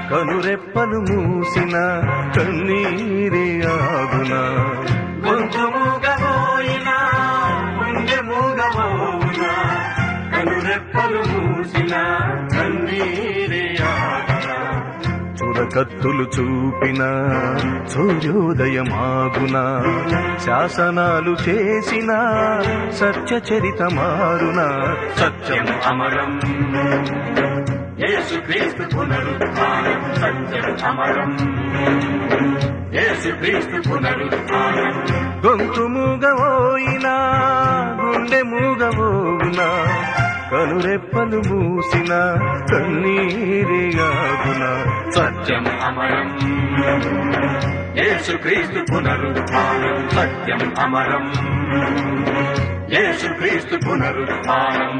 కనురెప్పలు మూసిన కన్నీరే ఆగునా గొంతు మూగబోయినా గుండె మూగబోవునా కనురెప్పలు మూసిన కన్నీరే ఆగునా చురకత్తులు చూపిన సూర్యోదయమాగున శాసనాలు చేసిన సత్య చరిత మారున సత్యం అమరం యేసుక్రీస్తు పునరుద్ధానం సత్యం అమరం యేసుక్రీస్తు పునరుద్ధానం గొంతు మూగవోయినా గుండె మూగవోగునా కనురెప్పలు మూసిన కన్నీరేగాగున సత్యం అమరం యేసుక్రీస్తు పునరుద్ధానం సత్యం అమరం యేసుక్రీస్తు పునరుద్ధానం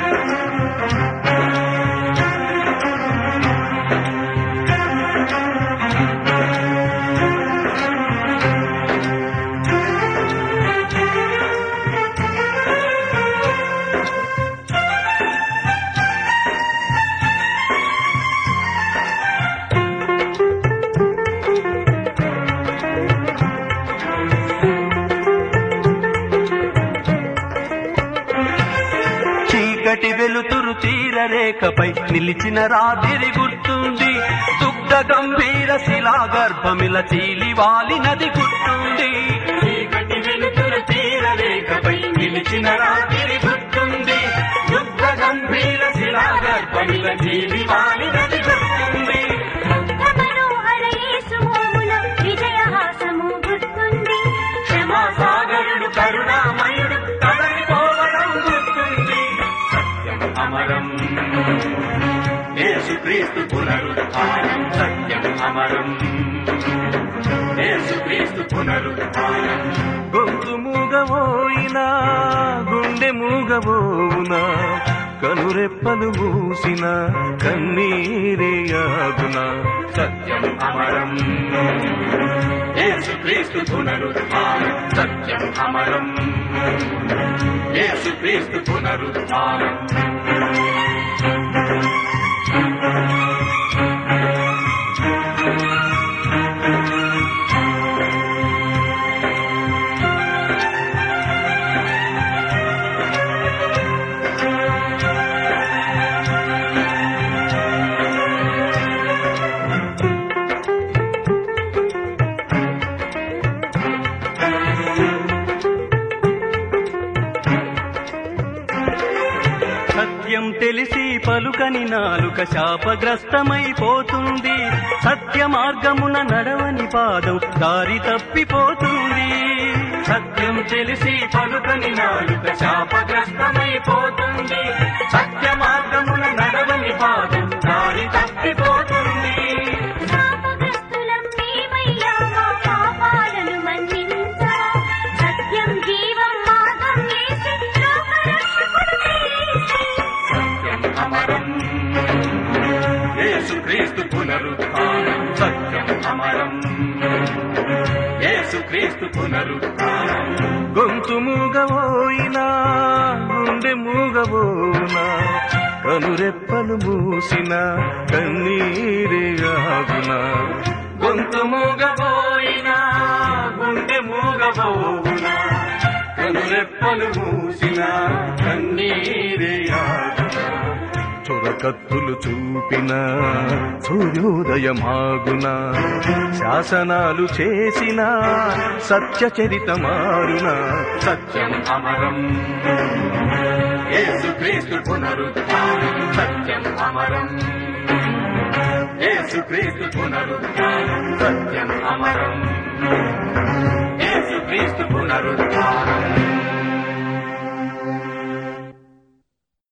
చీకటి వెలుతురు తీరరేఖపై నిలిచిన రాతిరి గుర్తుంది దుగ్ధ గంభీర శిలా గర్భమిల చీలి వాలినది గుర్తుంది చీకటి వెలుతురు తీరరేఖపై నిలిచిన రాతిరి గుర్తుంది దుగ్ధ గంభీర శిలా గర్భమిల చీలి వాలినది గుర్తుంది మనోహర యేసుమోముల విజయహాసము గుర్తుంది క్షమాసాగరుడు కరుణామయుడు కదలిపోవడం గుర్తుంది సత్యం అమరం యేసుక్రీస్తు పునరుద్ధానం సత్యం అమరం యేసుక్రీస్తు పునరుద్ధానం గొంతు మూగబోయినా గుండె మూగబోవునా కనురెప్పలు మూసిన కన్నీరేయాగునా సత్యం అమరం యేసుక్రీస్తు పునరుద్ధానం సత్యం అమరం యేసుక్రీస్తు పునరుద్ధానం సత్యం తెలిసి పలుకని నాలుక శాపగ్రస్తమైపోతుంది సత్య మార్గమున నడవని పాదం దారి తప్పిపోతుంది సత్యం తెలిసి పలుకని నాలుక శాపగ్రస్తమైపోతుంది సత్య మార్గమున నడవని పాదం దారి తప్పిపోతుంది శాపగ్రస్తులం మేమయ్యా మా పాపాలను మన్నించా సత్యం జీవం మార్గం యేసు లోకరక్షకుడు యేసు. సత్యం అమరం యేసుక్రీస్తు పునరుద్ధానం సత్యం అమరం యేసుక్రీస్తు పునరుద్ధానం గొంతు మూగబోయినా గుండె మూగబోనా కనురెప్పలు మూసిన కన్నీరే ఆగునా గొంతు మూగబోయినా గుండె మూగబోనా కనురెప్పలు మూసిన కన్నీరే ఆగునా చొరకత్తులు చూపిన సూర్యోదయమాగున శాసనాలు చేసిన సత్య చరిత మారున సత్యం అమరం యేసుక్రీస్తు పునరుద్ధానం సత్యం అమరం యేసుక్రీస్తు పునరుద్ధానం సత్యం అమరం యేసుక్రీస్తు పునరుద్ధానం